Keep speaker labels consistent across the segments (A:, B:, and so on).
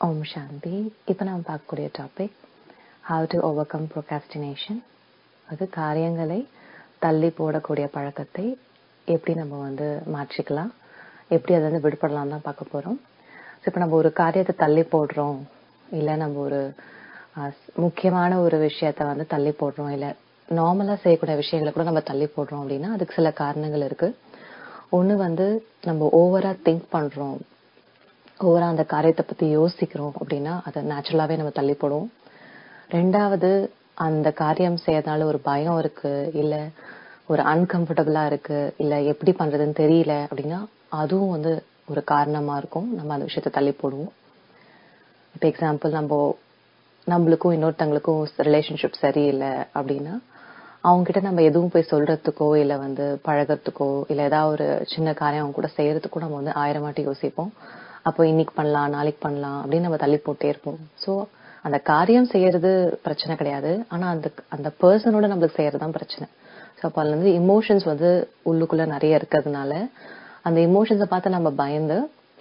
A: ஓம் சாந்தி இப்போ நாம் பார்க்கக்கூடிய topic how to overcome procrastination அது காரியங்களை தள்ளி போடக்கூடிய பழக்கத்தை எப்படி நம்ம வந்து மாற்றிக்கலாம் எப்படி அதை வந்து விடுபடலாம் தான் பார்க்க போகிறோம் ஸோ இப்போ நம்ம ஒரு காரியத்தை தள்ளி போடுறோம் இல்லை நம்ம ஒரு அஹ், முக்கியமான ஒரு விஷயத்த வந்து தள்ளி போடுறோம் இல்லை நார்மலாக செய்யக்கூடிய விஷயங்களை கூட நம்ம தள்ளி போடுறோம் அப்படின்னா அதுக்கு சில காரணங்கள் இருக்கு ஒன்று வந்து நம்ம ஓவரா திங்க் பண்றோம் ஓவரா அந்த காரியத்தை பத்தி யோசிக்கிறோம் அப்படின்னா அதை நேச்சுரலாவே நம்ம தள்ளி போடுவோம் ரெண்டாவது அந்த காரியம் செய்யறதுனால ஒரு பயம் இருக்கு இல்ல ஒரு அன்கம்ஃபர்டபுளா இருக்கு இல்ல எப்படி பண்றதுன்னு தெரியல அப்படின்னா அதுவும் வந்து ஒரு காரணமா இருக்கும் நம்ம அந்த விஷயத்தை தள்ளி போடுவோம் இப்போ எக்ஸாம்பிள் நம்ம நம்மளுக்கும் இன்னொருத்தங்களுக்கும் ரிலேஷன்ஷிப் சரியில்லை அப்படின்னா அவங்க கிட்ட நம்ம எதுவும் போய் சொல்றதுக்கோ இல்ல வந்து பழகறதுக்கோ இல்ல ஏதாவது ஒரு சின்ன காரியம் அவங்க கூட செய்யறதுக்கோ நம்ம வந்து ஆயிரம் வாட்டி யோசிப்போம் அப்போ இன்னைக்கு பண்ணலாம் நாளைக்கு பண்ணலாம் அப்படின்னு நம்ம தள்ளி போட்டே இருப்போம் சோ அந்த காரியம் செய்யறது பிரச்சனை கிடையாது ஆனா அந்த அந்த பர்சனோட நம்மளுக்கு செய்யறது தான் பிரச்சனை ஸோ அப்போ அதுல இருந்து இமோஷன்ஸ் வந்து உள்ளுக்குள்ள நிறைய இருக்கிறதுனால அந்த இமோஷன்ஸை பார்த்து நம்ம பயந்து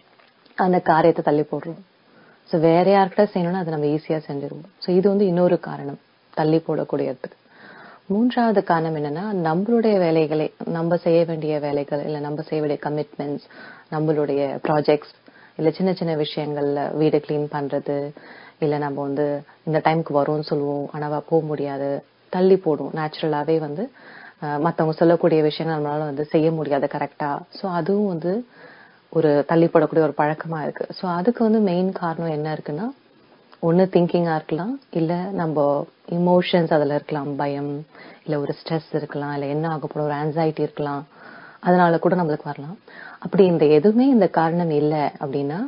A: அந்த காரியத்தை தள்ளி போடுறோம் ஸோ வேற யார்கிட்ட செய்யணும்னா அதை நம்ம ஈஸியா செஞ்சிருவோம் ஸோ இது வந்து இன்னொரு காரணம் தள்ளி போடக்கூடியதுக்கு மூன்றாவது காரணம் என்னன்னா நம்மளுடைய வேலைகளை நம்ம செய்ய வேண்டிய வேலைகள் இல்ல நம்ம செய்ய வேண்டிய கமிட்மெண்ட்ஸ் நம்மளுடைய ப்ராஜெக்ட்ஸ் இல்ல சின்ன சின்ன விஷயங்கள்ல வீடு க்ளீன் பண்றது இல்ல நம்ம வந்து இந்த டைம்க்கு வரும்னு சொல்லுவோம் ஆனா வ- போக முடியாது தள்ளி போடும் நேச்சுரலாவே வந்து அஹ், மத்தவங்க சொல்லக்கூடிய விஷயங்கள் நம்மளால வந்து செய்ய முடியாது கரெக்டா சோ அதுவும் வந்து ஒரு தள்ளி போடக்கூடிய ஒரு பழக்கமா இருக்கு சோ அதுக்கு வந்து மெயின் காரணம் என்ன இருக்குன்னா ஒண்ணு திங்கிங்கா இருக்கலாம் இல்ல நம்ம இமோஷன்ஸ் அதுல இருக்கலாம் பயம் இல்ல ஒரு ஸ்ட்ரெஸ் இருக்கலாம் இல்ல என்ன ஆக போற ஒரு ஆன்சைட்டி இருக்கலாம் அதனால கூட நம்மளுக்கு வரலாம் அப்படி இந்த எதுவுமே இந்த காரணம் இல்ல அப்படின்னா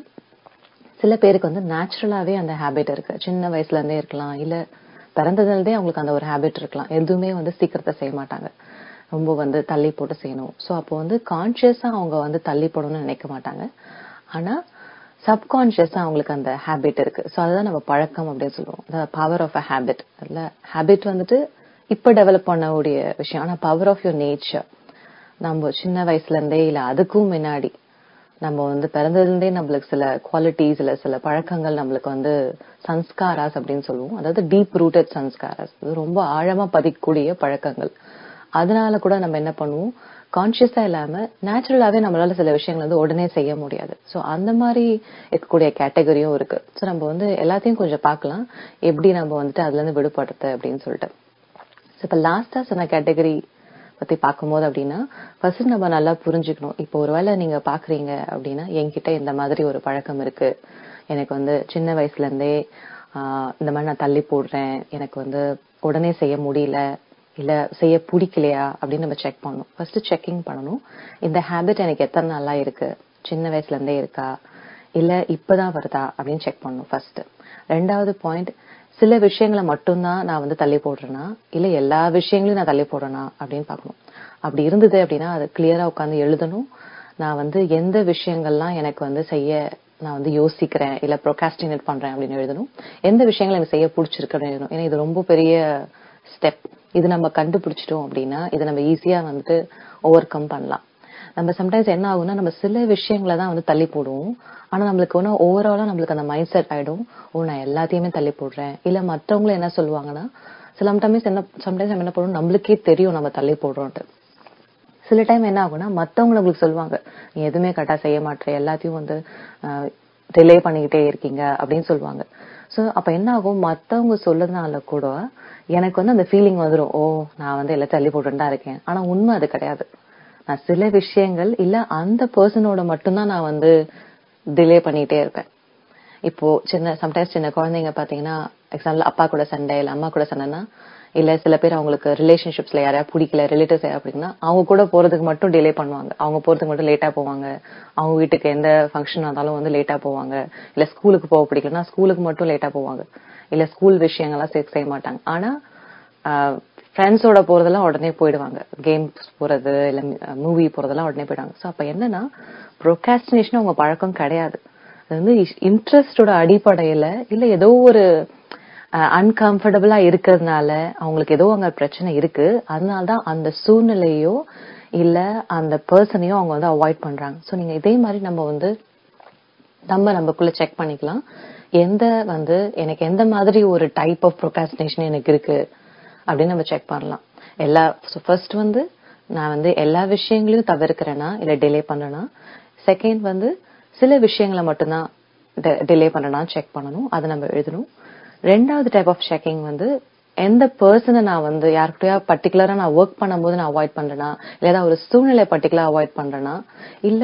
A: சில பேருக்கு வந்து நேச்சுரலாவே அந்த ஹேபிட் இருக்கு சின்ன வயசுல இருந்தே இருக்கலாம் இல்ல பிறந்ததுல இருந்தே அவங்களுக்கு அந்த ஒரு ஹேபிட் இருக்கலாம் எதுவுமே வந்து சீக்கிரத்தை செய்ய மாட்டாங்க ரொம்ப வந்து தள்ளி போட்டு செய்யணும் சோ அப்போ வந்து கான்சியஸா அவங்க வந்து தள்ளி போடணும்னு நினைக்க மாட்டாங்க ஆனா சப்கான்சியஸா அவங்களுக்கு அந்த ஹேபிட் இருக்கு சோ அதுதான் நம்ம பழக்கம் அப்படின்னு சொல்லுவோம் the power of a habit அதுல ஹேபிட் வந்துட்டு இப்ப டெவலப் பண்ணக்கூடிய விஷயம் ஆனா பவர் ஆஃப் யோர் நேச்சர் நம்ம சின்ன வயசுல இருந்தே இல்ல அதுக்கும் முன்னாடி நம்ம வந்து பிறந்ததுல இருந்தே நம்மளுக்கு சில குவாலிட்டிஸ் இல்ல சில பழக்கங்கள் நம்மளுக்கு வந்து சன்ஸ்காராஸ் அப்படின்னு சொல்லுவோம் அதாவது டீப் ரூட்டட் சன்ஸ்காராஸ் அது ரொம்ப ஆழமா பதிக்கக்கூடிய பழக்கங்கள் அதனால கூட நம்ம என்ன பண்ணுவோம் கான்சியஸா இல்லாம நேச்சுரலாவே நம்மளால சில விஷயங்கள் வந்து உடனே செய்ய முடியாது சோ அந்த மாதிரி இருக்கக்கூடிய கேட்டகரியும் இருக்கு சோ நம்ம வந்து எல்லாத்தையும் கொஞ்சம் பார்க்கலாம் எப்படி நம்ம வந்துட்டு அதுல இருந்து விடுபடுறது அப்படின்னு சொல்லிட்டு So, இப்ப லாஸ்டா சொன்ன கேட்டகரி பத்தி பார்க்கும்போது அப்படின்னா ஃபர்ஸ்ட் நம்ம நல்லா புரிஞ்சுக்கணும் இப்போ ஒருவேளை நீங்க பாக்குறீங்க அப்படின்னா என்கிட்ட இந்த மாதிரி ஒரு பழக்கம் இருக்கு எனக்கு வந்து சின்ன வயசுல இருந்தே ஆஹ், இந்த மாதிரி நான் தள்ளி போடுறேன் எனக்கு வந்து உடனே செய்ய முடியல இல்ல செய்ய பிடிக்கலையா அப்படின்னு நம்ம செக் பண்ணணும் ஃபர்ஸ்ட் செக்கிங் பண்ணணும் இந்த ஹேபிட் எனக்கு எத்தனை நாளா இருக்கு சின்ன வயசுல இருந்தே இருக்கா இல்ல இப்பதான் வருதா அப்படின்னு செக் பண்ணணும் ஃபர்ஸ்ட் ரெண்டாவது பாயிண்ட் சில விஷயங்களை மட்டும்தான் நான் வந்து தள்ளி போடுறேனா இல்ல எல்லா விஷயங்களையும் நான் தள்ளி போடுறேனா அப்படின்னு பார்க்கணும் அப்படி இருந்தது அப்படின்னா அது கிளியரா உட்காந்து எழுதணும் நான் வந்து எந்த விஷயங்கள்லாம் எனக்கு வந்து செய்ய நான் வந்து யோசிக்கிறேன் இல்ல ப்ரொகாஸ்டினேட் பண்றேன் அப்படின்னு எழுதணும் எந்த விஷயங்கள் எனக்கு செய்ய பிடிச்சிருக்கு அப்படின்னு எழுதணும் ஏன்னா இது ரொம்ப பெரிய ஸ்டெப் இது நம்ம கண்டுபிடிச்சிட்டோம் அப்படின்னா இதை நம்ம ஈஸியா வந்துட்டு ஓவர் கம் பண்ணலாம் நம்ம சம்டைம்ஸ் என்ன ஆகும்னா நம்ம சில விஷயங்களை தான் வந்து தள்ளி போடுவோம் ஆனா நம்மளுக்கு ஒன்றும் ஓவராலா நம்மளுக்கு அந்த மைண்ட் செட் ஆயிடும் ஓ நான் எல்லாத்தையுமே தள்ளி போடுறேன் இல்ல மத்தவங்களும் என்ன சொல்லுவாங்கன்னா சில டைம்ஸ் என்ன சம்டைம்ஸ் நம்ம என்ன பண்ணுவோம் நம்மளுக்கே தெரியும் நம்ம தள்ளி போடுறோம்ட்டு சில டைம் என்ன ஆகும்னா மத்தவங்க நம்மளுக்கு சொல்லுவாங்க நீ எதுவுமே கரெக்டா செய்ய மாட்டே எல்லாத்தையும் வந்து டிலே பண்ணிக்கிட்டே இருக்கீங்க அப்படின்னு சொல்லுவாங்க சோ அப்ப என்ன ஆகும் மத்தவங்க சொல்லதுனால கூட எனக்கு வந்து அந்த ஃபீலிங் வந்துரும் ஓ நான் வந்து எல்லாம் தள்ளி போட்டுட்டு தான் இருக்கேன் ஆனா உண்மை அது கிடையாது நான் சில விஷயங்கள் இல்ல அந்த பர்சனோட மட்டும்தான் நான் வந்து டிலே பண்ணிட்டே இருப்பேன் இப்போ சின்ன சம்டைம்ஸ் சின்ன குழந்தைங்க பாத்தீங்கன்னா எக்ஸாம்பிள் அப்பா கூட சண்டை இல்ல அம்மா கூட சண்டைனா இல்ல சில பேர் அவங்களுக்கு ரிலேஷன்ஷிப்ஸ்ல யாரையா பிடிக்கல ரிலேட்டிவ்ஸ் யாரா பிடிக்குன்னா அவங்க கூட போறதுக்கு மட்டும் டிலே பண்ணுவாங்க அவங்க போறதுக்கு மட்டும் லேட்டா போவாங்க அவங்க வீட்டுக்கு எந்த ஃபங்க்ஷன் இருந்தாலும் வந்து லேட்டா போவாங்க இல்ல ஸ்கூலுக்கு போக பிடிக்கலன்னா ஸ்கூலுக்கு மட்டும் லேட்டா போவாங்க இல்ல ஸ்கூல் விஷயங்கள்லாம் சேர்த்து செய்ய மாட்டாங்க ஆனா ஃப்ரெண்ட்ஸோட போறதெல்லாம் உடனே போயிடுவாங்க கேம்ஸ் போறது இல்ல மூவி போறதெல்லாம் உடனே போயிடுவாங்க சோ அப்ப என்னன்னா ப்ரொகாஸ்டினேஷன் அவங்க பழக்கம் கிடையாது அது வந்து இன்ட்ரெஸ்டோட அடிப்படையில இல்ல ஏதோ ஒரு அன்கம்ஃபர்டபுளா இருக்கிறதுனால அவங்களுக்கு ஏதோ அங்க பிரச்சனை இருக்கு அதனாலதான் அந்த சூழ்நிலையோ இல்ல அந்த பர்சனையோ அவங்க வந்து அவாய்ட் பண்றாங்க சோ நீங்க இதே மாதிரி நம்ம வந்து நம்ம நமக்குள்ள செக் பண்ணிக்கலாம் எந்த வந்து எனக்கு எந்த மாதிரி ஒரு டைப் ஆஃப் ப்ரொகாஸ்டினேஷன் எனக்கு இருக்கு அப்படின்னு நம்ம செக் பண்ணலாம் எல்லா ஃபர்ஸ்ட் வந்து நான் வந்து எல்லா விஷயங்களையும் தவிர்க்கிறேனா இல்ல டிலே பண்றேனா செகண்ட் வந்து சில விஷயங்களை மட்டும்தான் டிலே பண்றேனா செக் பண்ணணும் அதை நம்ம எழுதணும் ரெண்டாவது டைப் ஆஃப் செக்கிங் வந்து எந்த பர்சனை நான் வந்து யாருக்கிட்டயா பர்டிகுலரா நான் ஒர்க் பண்ணும்போது நான் அவாய்ட் பண்றேனா இல்ல ஏதாவது ஒரு சூழ்நிலை பர்டிகுலரா அவாய்ட் பண்றேனா இல்ல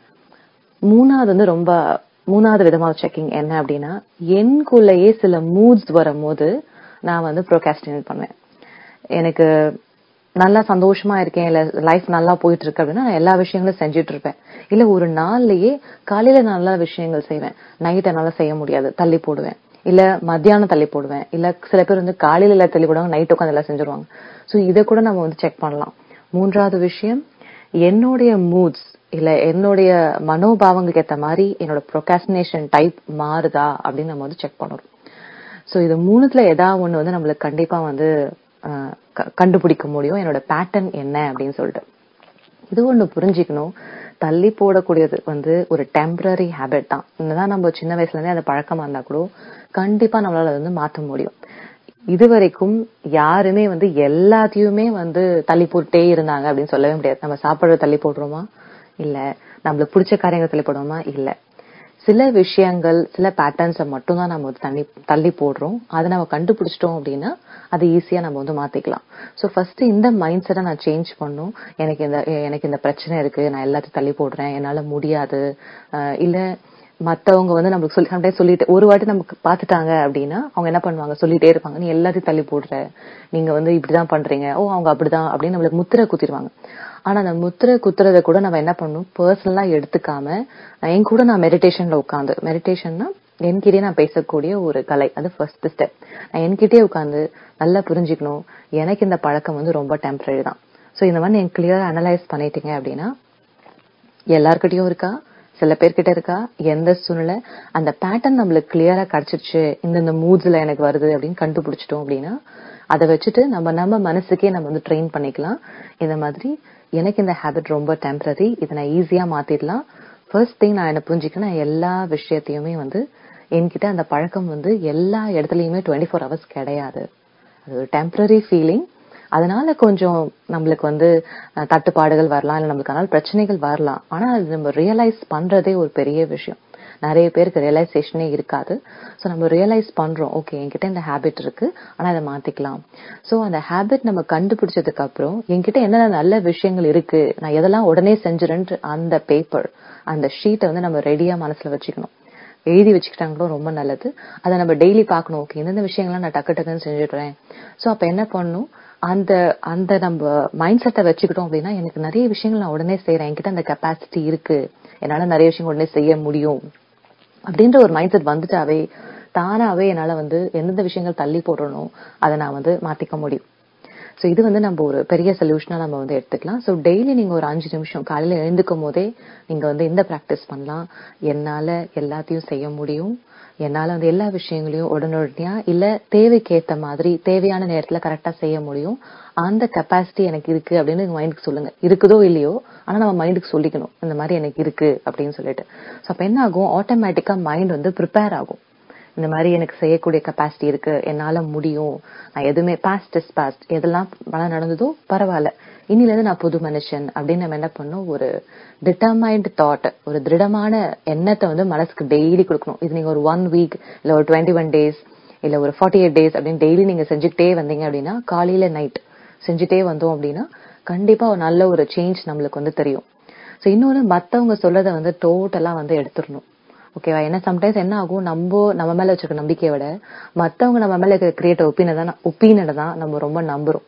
A: மூணாவது வந்து ரொம்ப மூணாவது விதமான செக்கிங் என்ன அப்படின்னா எனக்குள்ளேயே சில மூட்ஸ் வரும்போது நான் வந்து ப்ரோகாஸ்டினேட் பண்ணுவேன் எனக்கு நல்லா சந்தோஷமா இருக்கேன் இல்ல லைஃப் நல்லா போயிட்டு இருக்கு அப்படின்னா நான் எல்லா விஷயங்களும் செஞ்சுட்டு இருப்பேன் இல்ல ஒரு நாள்லயே காலையில நான் நல்ல விஷயங்கள் செய்வேன் நைட் என்னால செய்ய முடியாது தள்ளி போடுவேன் இல்ல மத்தியானம் தள்ளி போடுவேன் இல்ல சில பேர் வந்து காலையில எல்லாம் தள்ளி போடுவாங்க நைட் உட்காந்து எல்லாம் செஞ்சுருவாங்க சோ இதை கூட நம்ம வந்து செக் பண்ணலாம் மூன்றாவது விஷயம் என்னுடைய மூட்ஸ் இல்ல என்னுடைய மனோபாவங்களுக்கு ஏத்த மாதிரி என்னோட ப்ரொகாஸ்டினேஷன் டைப் மாறுதா அப்படின்னு நம்ம வந்து செக் பண்ணணும் சோ இது மூணுத்துல ஏதாவது ஒண்ணு வந்து நம்மளுக்கு கண்டிப்பா வந்து அஹ், க- கண்டுபிடிக்க முடியும் என்னோட பேட்டர்ன் என்ன அப்படின்னு சொல்லிட்டு இது ஒண்ணு புரிஞ்சுக்கணும் தள்ளி போடக்கூடியது வந்து ஒரு டெம்பரரி ஹேபிட் தான் என்னதான் நம்ம சின்ன வயசுல இருந்தே அந்த பழக்கமா இருந்தா கூட கண்டிப்பா நம்மளால அதை வந்து மாத்த முடியும் இதுவரைக்கும் யாருமே வந்து எல்லாத்தையுமே வந்து தள்ளி போட்டுட்டே இருந்தாங்க அப்படின்னு சொல்லவே முடியாது நம்ம சாப்பிடுற தள்ளி போடுறோமா இல்ல நம்மளுக்கு பிடிச்ச காரியங்களை தள்ளி போடுறோமா இல்ல சில விஷயங்கள் சில பேட்டர்ன்ஸை மட்டும் தான் நம்ம வந்து தள்ளி தள்ளி போடுறோம் அதை நம்ம கண்டுபிடிச்சிட்டோம் அப்படின்னா அதை ஈஸியா நம்ம வந்து மாத்திக்கலாம் சோ ஃபர்ஸ்ட் இந்த மைண்ட் செட்டை நான் சேஞ்ச் பண்ணும் எனக்கு இந்த எனக்கு இந்த பிரச்சனை இருக்கு நான் எல்லாத்தையும் தள்ளி போடுறேன் என்னால முடியாது அஹ் இல்ல மத்தவங்க வந்து நம்மளுக்கு சொல்லி sometimes சொல்லிட்டு ஒரு வாட்டி நமக்கு பாத்துட்டாங்க அப்படின்னா அவங்க என்ன பண்ணுவாங்க சொல்லிட்டே இருப்பாங்க நீ எல்லாத்தையும் தள்ளி போடுற நீங்க வந்து இப்படிதான் பண்றீங்க ஓ அவங்க அப்படிதான் அப்படின்னு நம்மளுக்கு முத்திரை குத்திடுவாங்க ஆனா அந்த முத்திரை குத்துறத கூட நம்ம என்ன பண்ணணும் பர்சனலா எடுத்துக்காம நான் என் கூட நான் மெடிடேஷன்ல உட்காந்து மெடிடேஷன்னா என்கிட்டயே நான் பேசக்கூடிய ஒரு கலை அது ஃபர்ஸ்ட் ஸ்டெப் நான் என்கிட்டயே உட்காந்து நல்லா புரிஞ்சுக்கணும் எனக்கு இந்த பழக்கம் வந்து ரொம்ப டெம்பரரி தான் சோ இந்த மாதிரி நீங்க கிளியரா அனலைஸ் பண்ணிட்டீங்க அப்படின்னா எல்லார்கிட்டயும் இருக்கா சில பேர்கிட்ட இருக்கா எந்த சூழ்நிலை அந்த பேட்டர்ன் நம்மளுக்கு கிளியரா கிடைச்சிருச்சு இந்தந்த மூட்ஸ்ல எனக்கு வருது அப்படின்னு கண்டுபிடிச்சிட்டோம் அப்படின்னா அதை வச்சுட்டு நம்ம நம்ம மனசுக்கே நம்ம வந்து ட்ரெயின் பண்ணிக்கலாம் இந்த மாதிரி எனக்கு இந்த ஹேபிட் ரொம்ப டெம்பரரி இதை நான் ஈஸியா மாத்திடலாம் ஃபர்ஸ்ட் திங் நான் என்ன புரிஞ்சுக்கணும் நான் எல்லா விஷயத்தையுமே வந்து என்கிட்ட அந்த பழக்கம் வந்து எல்லா இடத்துலயுமே டுவெண்ட்டி ஃபோர் ஹவர்ஸ் கிடையாது அது ஒரு டெம்பரரி ஃபீலிங் அதனால கொஞ்சம் நம்மளுக்கு வந்து அஹ், தட்டுப்பாடுகள் வரலாம் இல்ல நம்மளுக்கு அதனால பிரச்சனைகள் வரலாம் ஆனா அது நம்ம ரியலைஸ் பண்றதே ஒரு பெரிய விஷயம் நிறைய பேருக்கு ரியலைசேஷனே இருக்காது சோ நம்ம ரியலைஸ் பண்றோம் ஓகே என்கிட்ட இந்த ஹேபிட் இருக்கு ஆனா அதை மாத்திக்கலாம் சோ அந்த ஹேபிட் நம்ம கண்டுபிடிச்சதுக்கு அப்புறம் என்கிட்ட என்னென்ன நல்ல விஷயங்கள் இருக்கு நான் எதெல்லாம் உடனே செஞ்சுறேன்ட்டு அந்த பேப்பர் அந்த ஷீட்டை வந்து நம்ம ரெடியா மனசுல வச்சுக்கணும் எழுதி வச்சுக்கிட்டாங்களும் ரொம்ப நல்லது அதை நம்ம டெய்லி பார்க்கணும் ஓகே எந்தெந்த விஷயங்கள்லாம் நான் டக்கு டக்குன்னு செஞ்சுடுறேன் சோ அப்ப என்ன பண்ணணும் அந்த அந்த நம்ம மைண்ட் செட்டை வச்சுக்கிட்டோம் அப்படின்னா எனக்கு நிறைய விஷயங்கள் நான் உடனே செய்யறேன் என்கிட்ட அந்த கெப்பாசிட்டி இருக்கு என்னால நிறைய விஷயங்கள் உடனே செய்ய முடியும் அப்படின்ற ஒரு மைண்ட் செட் வந்துட்டாவே தானாவே என்னால வந்து எந்தெந்த விஷயங்கள் தள்ளி போடணும் அதை நான் வந்து மாத்திக்க முடியும் சோ இது வந்து நம்ம ஒரு பெரிய சொல்யூஷனா நம்ம வந்து எடுத்துக்கலாம் சோ டெய்லி நீங்க ஒரு அஞ்சு நிமிஷம் காலையில எழுந்துக்கும் போதே நீங்க வந்து இந்த பிராக்டிஸ் பண்ணலாம் என்னால எல்லாத்தையும் செய்ய முடியும் என்னால வந்து எல்லா விஷயங்களையும் உடனடியா இல்ல தேவைக்கு ஏத்த மாதிரி தேவையான நேரத்துல கரெக்டா செய்ய முடியும் அந்த கெப்பாசிட்டி எனக்கு இருக்கு அப்படின்னு மைண்டுக்கு சொல்லுங்க இருக்குதோ இல்லையோ ஆனா நம்ம மைண்டுக்கு சொல்லிக்கணும் இந்த மாதிரி எனக்கு இருக்கு அப்படின்னு சொல்லிட்டு சோ அப்ப என்ன ஆகும் ஆட்டோமேட்டிக்கா மைண்ட் வந்து ப்ரிப்பேர் ஆகும் இந்த மாதிரி எனக்கு செய்யக்கூடிய கெப்பாசிட்டி இருக்கு என்னால முடியும் நான் எதுவுமே பாஸ்ட் இஸ் பாஸ்ட் எதெல்லாம் பல நடந்ததோ பரவாயில்ல இன்னில இருந்து நான் புது மனுஷன் அப்படின்னு நம்ம என்ன பண்ணணும் ஒரு டிட்டர்மைண்ட் தாட் ஒரு திருடமான எண்ணத்தை வந்து மனசுக்கு டெய்லி கொடுக்கணும் இது நீங்க ஒரு ஒன் வீக் இல்ல ஒரு டுவெண்ட்டி ஒன் டேஸ் இல்ல ஒரு ஃபார்ட்டி எயிட் டேஸ் அப்படின்னு டெய்லி நீங்க செஞ்சுக்கிட்டே வந்தீங்க அப்படின்னா காலையில நைட் செஞ்சுட்டே வந்தோம் அப்படின்னா கண்டிப்பா ஒரு நல்ல ஒரு சேஞ்ச் நம்மளுக்கு வந்து தெரியும் சோ இன்னொன்னு மத்தவங்க சொல்றத வந்து டோட்டலா வந்து எடுத்துடணும் ஓகேவா ஏன்னா சம்டைம்ஸ் என்ன ஆகும் நம்ம நம்ம மேல வச்சிருக்க நம்பிக்கையை விட மத்தவங்க நம்ம மேல இருக்கிற கிரியேட் ஒப்பீனியன் தான் ஒப்பீனியனை தான் நம்ம ரொம்ப நம்புறோம்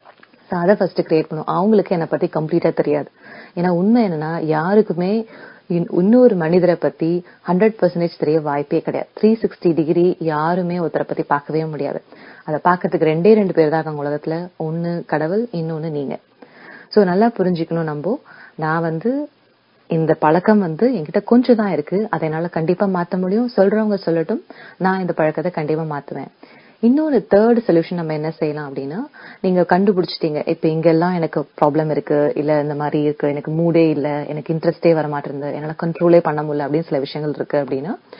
A: So அதை ஃபர்ஸ்ட் கிரியேட் பண்ணும் அவங்களுக்கு என்னை பத்தி கம்ப்ளீட்டா தெரியாது ஏன்னா உண்மை என்னன்னா யாருக்குமே இன்- இன்னொரு மனிதரை பத்தி ஹண்ட்ரட் பர்சன்டேஜ் தெரிய வாய்ப்பே கிடையாது த்ரீ சிக்ஸ்டி டிகிரி யாருமே ஒருத்தரை பத்தி பார்க்கவே முடியாது அதை பார்க்கறதுக்கு ரெண்டே ரெண்டு பேர் தான் இருக்காங்க உலகத்துல ஒன்னு கடவுள் இன்னொன்னு நீங்க சோ நல்லா புரிஞ்சுக்கணும் நம்ம நான் வந்து இந்த பழக்கம் வந்து என்கிட்ட கொஞ்சம் தான் இருக்கு அதை என்னால கண்டிப்பா மாத்த முடியும் சொல்றவங்க சொல்லட்டும் நான் இந்த பழக்கத்தை கண்டிப்பா மாத்துவேன் இன்னொரு தேர்ட் சொல்யூஷன் நம்ம என்ன செய்யலாம் அப்படின்னா நீங்க கண்டுபிடிச்சிட்டீங்க இப்ப இங்கெல்லாம் எனக்கு ப்ராப்ளம் இருக்கு இல்ல இந்த மாதிரி இருக்கு எனக்கு மூடே இல்ல எனக்கு இன்ட்ரெஸ்டே வர மாட்டேங்குது என்னால கண்ட்ரோலே பண்ண முடியல அப்படின்னு சில விஷயங்கள் இருக்கு அப்படின்னா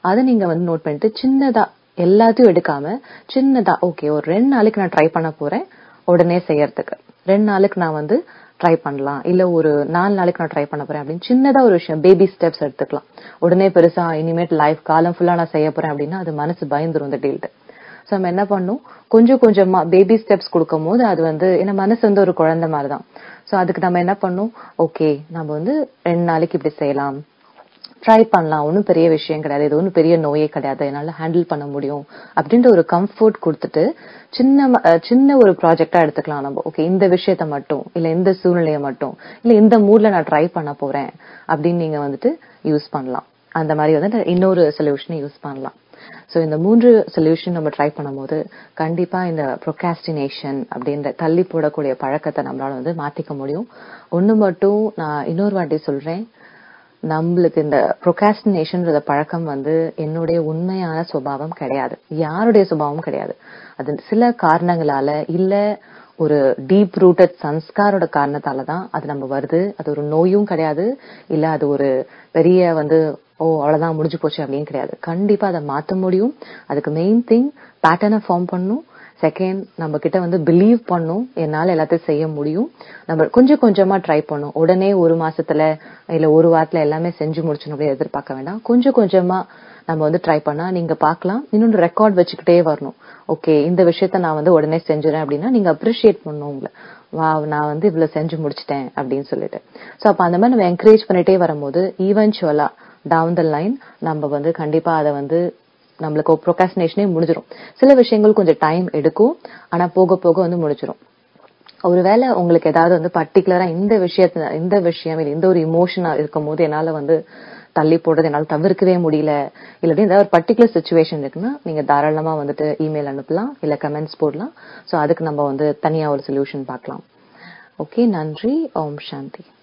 A: அதை நீங்க வந்து நோட் பண்ணிட்டு சின்னதா எல்லாத்தையும் எடுக்காம சின்னதா ஓகே ஒரு ரெண்டு நாளைக்கு நான் ட்ரை பண்ண போறேன் உடனே செய்யறதுக்கு ரெண்டு நாளைக்கு நான் வந்து ட்ரை பண்ணலாம் இல்ல ஒரு நாலு நாளைக்கு நான் ட்ரை பண்ண போறேன் அப்படின்னு சின்னதா ஒரு விஷயம் பேபி ஸ்டெப்ஸ் எடுத்துக்கலாம் உடனே பெருசா இனிமேட் லைஃப் காலம் ஃபுல்லா நான் செய்ய போறேன் அப்படின்னா அது மனசு பயந்துரும் இந்த டீல்ட்டு ஸோ நம்ம என்ன பண்ணும் கொஞ்சம் கொஞ்சமா பேபி ஸ்டெப்ஸ் கொடுக்கும் போது அது வந்து ஏன்னா மனசு வந்து ஒரு குழந்தை மாதிரி தான் ஸோ அதுக்கு நம்ம என்ன பண்ணும் ஓகே நம்ம வந்து ரெண்டு நாளைக்கு இப்படி செய்யலாம் ட்ரை பண்ணலாம் ஒன்றும் பெரிய விஷயம் கிடையாது இது ஒன்றும் பெரிய நோயே கிடையாது என்னால ஹேண்டில் பண்ண முடியும் அப்படின்ற ஒரு கம்ஃபர்ட் கொடுத்துட்டு சின்ன ம- அஹ் சின்ன ஒரு ப்ராஜெக்டா எடுத்துக்கலாம் நம்ம ஓகே இந்த விஷயத்த மட்டும் இல்ல இந்த சூழ்நிலையை மட்டும் இல்ல இந்த மூட்ல நான் ட்ரை பண்ண போறேன் அப்படின்னு நீங்க வந்துட்டு யூஸ் பண்ணலாம் அந்த மாதிரி வந்து இன்னொரு சொல்யூஷனை யூஸ் பண்ணலாம் சோ இந்த மூன்று சொல்யூஷன் நம்ம ட்ரை பண்ணும்போது கண்டிப்பா இந்த ப்ரொகாஸ்டினேஷன் அப்படின்ற தள்ளி போடக்கூடிய பழக்கத்தை நம்மளால வந்து மாத்திக்க முடியும் ஒண்ணு மட்டும் நான் இன்னொரு வாட்டி சொல்றேன் நம்மளுக்கு இந்த ப்ரொகாஸ்டினேஷன்ன்ற பழக்கம் வந்து என்னுடைய உண்மையான சுபாவம் கிடையாது யாருடைய சுபாவம் கிடையாது அது சில காரணங்களால இல்ல ஒரு டீப் ரூட்டட் சன்ஸ்காரோட காரணத்தால தான் அது நம்ம வருது அது ஒரு நோயும் கிடையாது இல்ல அது ஒரு பெரிய வந்து ஓ அவ்வளவுதான் முடிஞ்சு போச்சு அப்படின்னு கிடையாது கண்டிப்பா அதை மாத்த முடியும் அதுக்கு மெயின் திங் பேட்டர்னை ஃபார்ம் பண்ணும் செகண்ட் நம்ம கிட்ட வந்து பிலீவ் பண்ணும் என்னால எல்லாத்தையும் செய்ய முடியும் நம்ம கொஞ்சம் கொஞ்சமா ட்ரை பண்ணும் உடனே ஒரு மாசத்துல இல்ல ஒரு வாரத்துல எல்லாமே செஞ்சு முடிச்சணும் அப்படி எதிர்பார்க்க வேண்டாம் கொஞ்சம் கொஞ்சமா நம்ம வந்து ட்ரை பண்ணா நீங்க பார்க்கலாம் இன்னொன்று ரெக்கார்ட் வச்சுக்கிட்டே வரணும் ஓகே இந்த விஷயத்த நான் வந்து உடனே செஞ்சுறேன் அப்படின்னா நீங்க அப்ரிஷியேட் பண்ணணும் உங்களை வா நான் வந்து இவ்வளவு செஞ்சு முடிச்சிட்டேன் அப்படின்னு சொல்லிட்டு சோ அப்ப அந்த மாதிரி நம்ம என்கரேஜ் பண்ணிட்டே வரும்போது ஈவென்ச்சுவலா டவுன் த லைன் நம்ம வந்து கண்டிப்பா அதை வந்து நம்மளுக்கு ப்ரொகாஸ்டினேஷனே முடிஞ்சிரும் சில விஷயங்கள் கொஞ்சம் டைம் எடுக்கும் ஆனா போக போக வந்து முடிஞ்சிரும் ஒருவேளை உங்களுக்கு ஏதாவது வந்து பர்டிகுலரா இந்த விஷயத்துல இந்த விஷயம் இல்ல இந்த ஒரு இமோஷனா இருக்கும் போது என்னால வந்து தள்ளி போடுறது என்னால தவிர்க்கவே முடியல இல்லாட்டி ஏதாவது ஒரு பர்டிகுலர் சுச்சுவேஷன் இருக்குன்னா நீங்க தாராளமா வந்துட்டு இமெயில் அனுப்பலாம் இல்ல கமெண்ட்ஸ் போடலாம் சோ அதுக்கு நம்ம வந்து தனியா ஒரு சொல்யூஷன் பார்க்கலாம் ஓகே நன்றி ஓம் சாந்தி